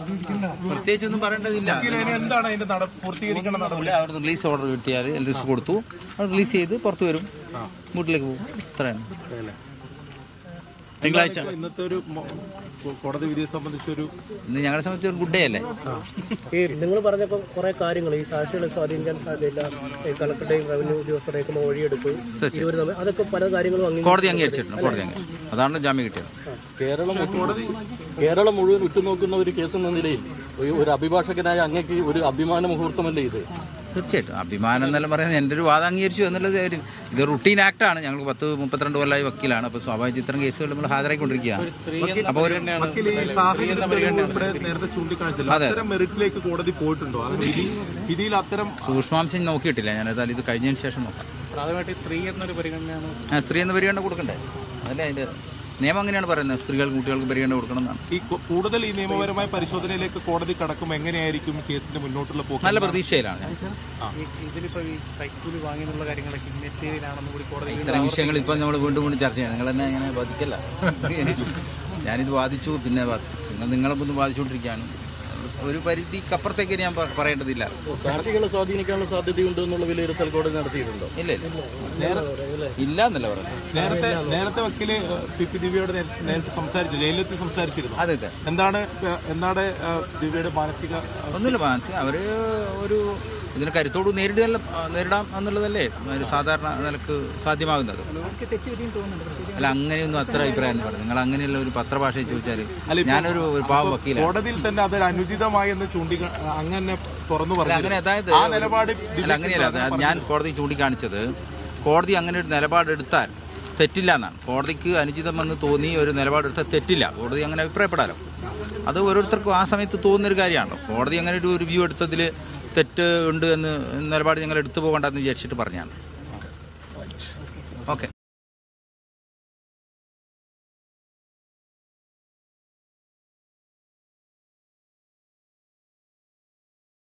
പ്രത്യേകിച്ചൊന്നും പറയേണ്ടതില്ല വക്കീലെ, ഇനി എന്താണ് അതിന്റെ നട പൂർത്തീകരിക്കണം നടപടി ഒന്നുമില്ല അവർ റിലീസ് ഓർഡർ കിട്ടിയാൽ റിലീസ് കൊടുത്തു അവർ റിലീസ് ചെയ്ത് പുറത്തു വരും വീട്ടിലേക്ക് പോകും ഇത്രയാണ് തിങ്കളാഴ്ച ഇന്നത്തെ ഒരു മോ- കോടതി വിധിയെ സംബന്ധിച്ചൊരു ഇന്ന് ഞങ്ങളെ സംബന്ധിച്ച് ഒരു ഗുഡ് ഡേ അല്ലേ ഈ നിങ്ങൾ പറഞ്ഞപ്പോൾ കുറെ കാര്യങ്ങൾ ഈ സാക്ഷികളെ സ്വാധീനിക്കാൻ സാധ്യതയില്ല ഈ കളക്ടറുടെയും റവന്യൂ ഉദ്യോഗസ്ഥരുടെയൊക്കെ മൊഴിയെടുത്തു സത്യം. ഇരുവരും തമ്മിൽ അതൊക്കെ പല കാര്യങ്ങളും അംഗീകരിച്ചു കോടതി അംഗീകരിച്ചിട്ടുണ്ട് കോടതി അംഗീകരിച്ചു അതാണ് ജാമ്യം കിട്ടിയത് കേരളം കേരളം മുഴുവൻ ഉറ്റുനോക്കുന്ന ഒരു കേസ് എന്ന നിലയിൽ ഒരു- ഒരു അഭിഭാഷകനായ അങ്ങേക്ക് ഒരു അഭിമാന മുഹൂർത്തമല്ലേ ഇത് തീർച്ചയായിട്ടും അഭിമാനം എന്നെല്ലാം പറയുന്നത് എൻ്റെ ഒരു വാദം അംഗീകരിച്ചു എന്നുള്ളത് ഒരു ഇത് റുട്ടീൻ ആക്ടാണ് ഞങ്ങൾ പത്ത് മുപ്പത്തിരണ്ട് കൊല്ലമായി വക്കീലാണ് അപ്പോൾ സ്വാഭാവിക ഇത്തരം കേസുകൾ നമ്മൾ ഹാജരായിക്കൊണ്ടിരിക്കുകയാണ് അപ്പോൾ ഒരു വക്കീൽ ഈ സാഹചര്യം ഇവിടെ നേരത്തെ ചൂണ്ടിക്കാണിച്ചല്ലോ അതെ. അത്തരം മെറിറ്റിലേക്ക് കോടതി പോയിട്ടുണ്ടോ അത് വിധി വിധിയിൽ അത്തരം സൂക്ഷ്മാംശം നോക്കിയിട്ടില്ല ഞാൻ ഏതായാലും ഇത് കഴിഞ്ഞതിന് ശേഷം നോക്കാം പ്രാഥമികമായിട്ട് സ്ത്രീ എന്നൊരു പരിഗണനയാണ് ആ സ്ത്രീ എന്ന് പരിഗണന കൊടുക്കണ്ടേ അതല്ലേ അതിൻ്റെ നിയമം അങ്ങനെയാണ് പറയുന്നത് സ്ത്രീകൾക്ക് കുട്ടികൾക്ക് പരിഗണന കൊടുക്കണം എന്നാണ് ഈ കു- കൂടുതൽ ഈ നിയമപരമായ പരിശോധനയിലേക്ക് കോടതി കടക്കും എങ്ങനെയായിരിക്കും കേസിന്റെ മുന്നോട്ടുള്ള പോക്ക് നല്ല പ്രതീക്ഷയിലാണ് ഞാൻ ഈ ഇതിലിപ്പോ ഈ കൈക്കൂലി വാങ്ങിയുള്ള കാര്യങ്ങളൊക്കെ ഇമ്മെറ്റീരിയലാണെന്ന് കൂടി കോടതി ഇത്തരം വിഷയങ്ങൾ ഇപ്പം നമ്മൾ വീണ്ടും വീണ്ടും ചർച്ച ചെയ്യണം നിങ്ങൾ തന്നെ ഇങ്ങനെ ബാധിക്കല്ല ഞാനിത് വാദിച്ചു പിന്നെ വാ- നിങ്ങൾ നിങ്ങളെ ഒന്ന് ബാധിച്ചുകൊണ്ടിരിക്കുകയാണ് ഒരു പരിധിക്കപ്പുറത്തേക്ക് ഇനി ഞാൻ പ- പറയേണ്ടതില്ല സാക്ഷികളെ സ്വാധീനിക്കാനുള്ള സാധ്യതയുണ്ട് എന്നുള്ള വിലയിരുത്തൽ കോടതി നടത്തിയിട്ടുണ്ടോ ഇല്ല ഇല്ല ഇല്ല എന്നല്ല പറയുന്നത് നേരത്തെ നേരത്തെ വക്കീല് പി പി ദിവ്യയോട് നേ- നേരത്തെ സംസാരിച്ചു ജയിലെത്തി സംസാരിച്ചിരുന്നു അതെ അതെ എന്താണ് ഏഹ്, എന്താണ് ഏഹ്, ദിവ്യയുടെ മാനസിക ഏഹ്, ഒന്നുമില്ല മാനസിക അവര് ഒരു ഇതിനെ കരുത്തോട് നേരിടുക നേരിടാം എന്നുള്ളതല്ലേ ഒരു സാധാരണ നിലക്ക് സാധ്യമാകുന്നത് അല്ല അങ്ങനെയൊന്നും അത്ര അഭിപ്രായം പറഞ്ഞു നിങ്ങൾ അങ്ങനെയുള്ള ഒരു പത്രഭാഷയിൽ ചോദിച്ചാൽ അല്ല, ഇപ്പോ- ഞാനൊരു ഒരു പാവ വക്കീലാണ് കോടതിയിൽ തന്നെ അതൊരു അനുചിതമായി എന്ന് ചൂണ്ടി അങ്ങനെ തുറന്നു അല്ല പറഞ്ഞു അങ്ങനെ അതായത് ആ നിലപാട് അല്ല അങ്ങനെയല്ല അത് ഞാൻ കോടതി ചൂണ്ടിക്കാണിച്ചത് കോടതി അങ്ങനെ ഒരു നിലപാടെടുത്താൽ തെറ്റില്ല എന്നാണ് കോടതിക്ക് അനുചിതമെന്ന് തോന്നി ഒരു നിലപാടെടുത്താൽ തെറ്റില്ല കോടതി അങ്ങനെ അഭിപ്രായപ്പെടാലോ അത് ഓരോരുത്തർക്കും ആ സമയത്ത് തോന്നുന്നൊരു കാര്യമാണല്ലോ കോടതി അങ്ങനെ ഒരു റിവ്യൂ എടുത്തതിൽ തെറ്റ് ഉണ്ട് എന്ന് നിലപാട് ഞങ്ങൾ എടുത്തു പോകണ്ടെന്ന് വിചാരിച്ചിട്ട് പറഞ്ഞാണ് ഓക്കെ